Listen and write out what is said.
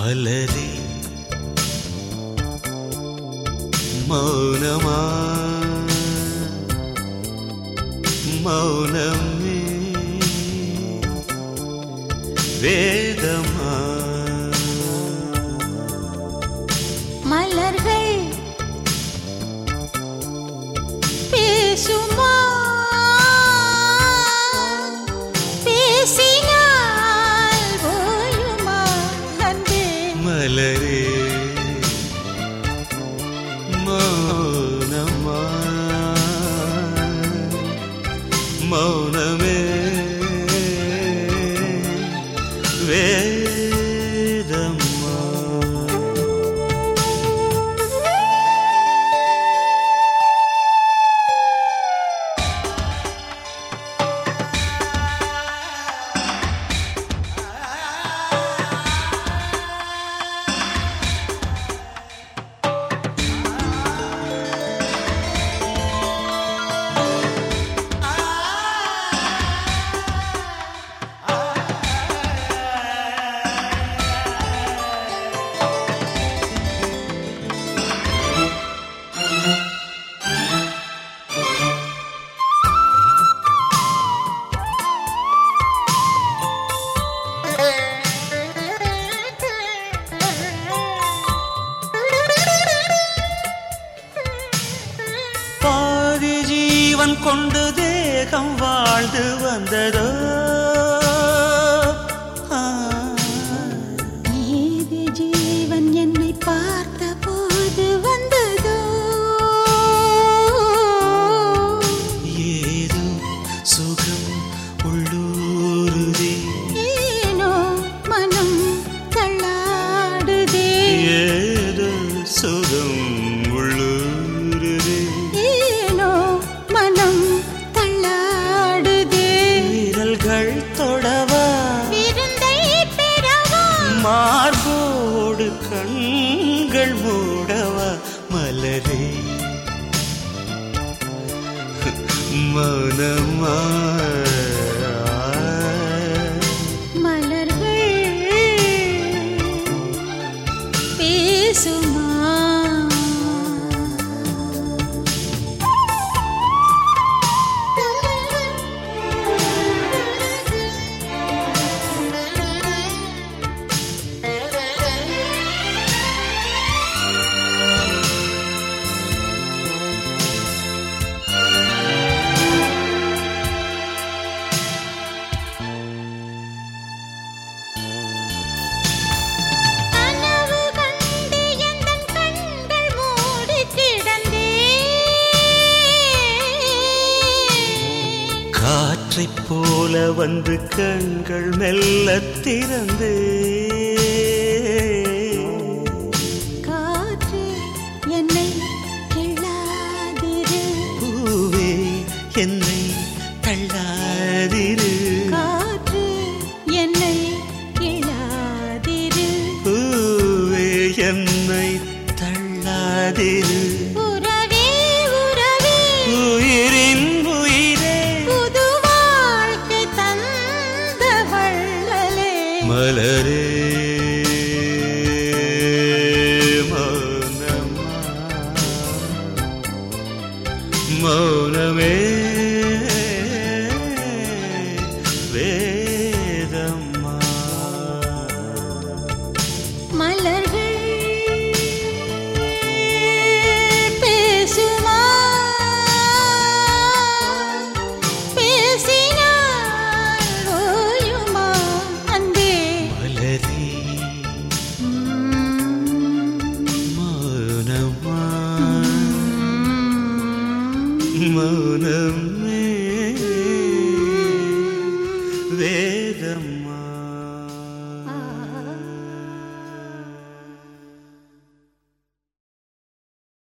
மலரே மௌனமா மௌனமே வேதமா மலர்கள் பேசுமா பேசினால் ஓயுமா அன்பே மலரே மௌனமா மௌனமே வேதமா பாதி ஜீவன் கொண்டு தேகம் வாழ்ந்து வந்ததோ ஆ, நீதி ஜீவன் என்னை பார்த்த போது வந்ததோ ஏதோ சுகம் உள்ளூருதே ஏனோ மனம் தள்ளாடுதே ஏதோ சுகம் உள்ளூருதே ஏனோ மனம் தள்ளாடுதே விரல்கள் தொடவா விருந்தை பெறவா மார்போடு கண்கள் மூடவா மலரே மனமா மலர்கள் பேசுமா கனவு கண்டு எந்தன் கண்கள் மூடி கிடந்தேன் காற்றைப் போல வந்து கண்கள் மெல்ல திறந்தே காற்று என்னை கிள்ளாதிரு பூவே என்னை தள்ளாதிரு காற்று என்னை கிள்ளாதிரு பூவே என்னை தள்ளாதிரு உறவே உறவே உயிரின் உயிரே புது வாழ்க்கை தந்த வள்ளலே மலரே மௌனமா மௌனமே வேதம்மா மலர்கள் பேசுமா பேசினால் ஓயுமா அன்பே மலரே மௌனமா மௌனமே